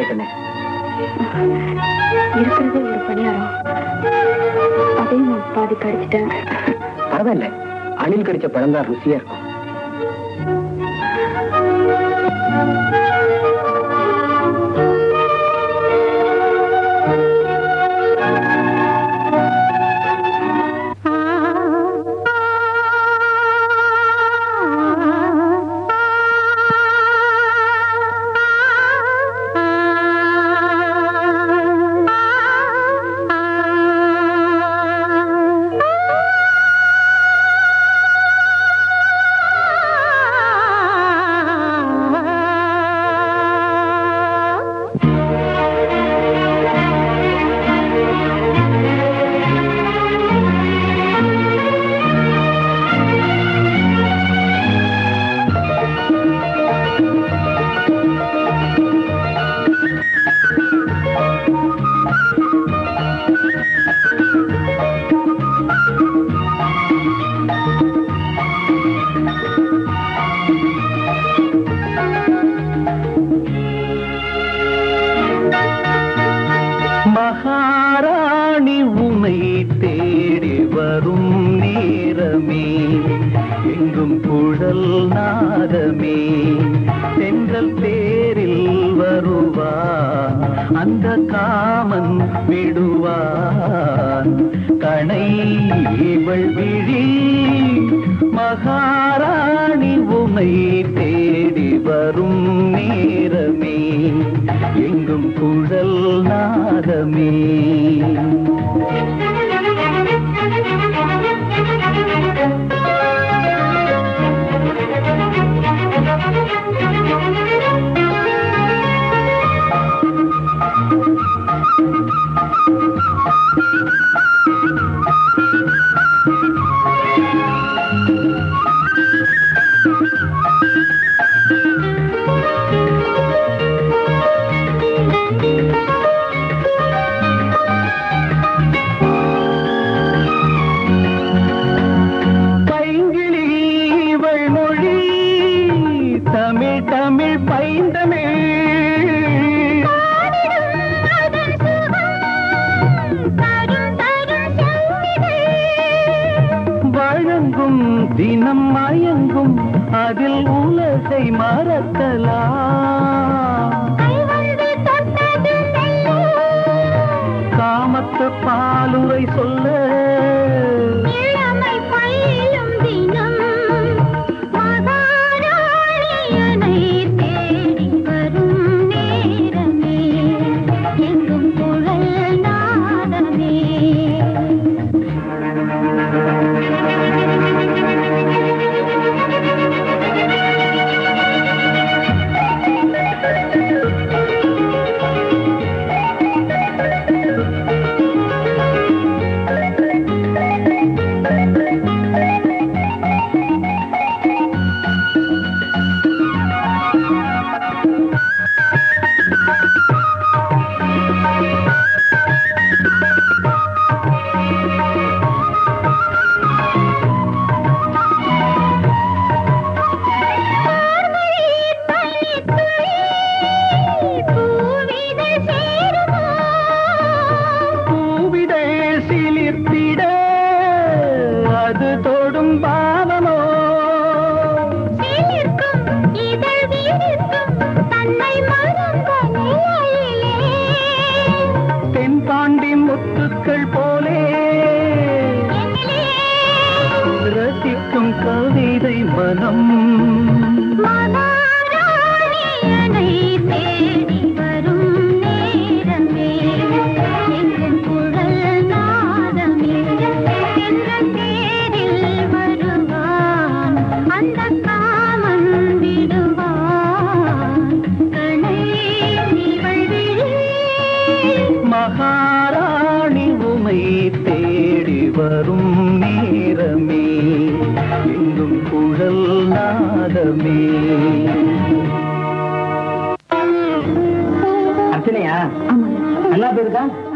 கண்ணே இருக்கிறதே ஒரு பணியாரம் அதையும் நான் பாதி கடிச்சிட்டேன் பரவாயில்ல அணில் கடிச்ச பழம் தான் ருசியா இருக்கும் மகாராணி உமை தேடி வரும் நேரமே எங்கும் குழல் நாதமே தென்றல் தேரில் வருவான் அந்த காமன் விடுவான் கணை இவள் விழி மகாராணி உமை தேடி வரும் நேரமே எங்கும் குழல் நாதமே பைங்கிளி இவள் மொழி தமிழ் தமிழ் பைந்தமிழ் வழங்கும் தினம் மயங்கும் அதில் உலகை மறக்கலாம் காமத்து பாலுரை சொல்ல பூவிடை சிலிர்த்திட அது தொடும் பாவமோ தென்பாண்டி முத்துக்கள் போலே ரசிக்கும் கவிதை மனம் அந்த காமன் விடுவான் கணை இவள் விழி மகாராணி உமை தேடி வரும் நேரமே எங்கும் குழல் நாதமே அர்ச்சனையா ஆமாங்க நல்லா போயிருக்கா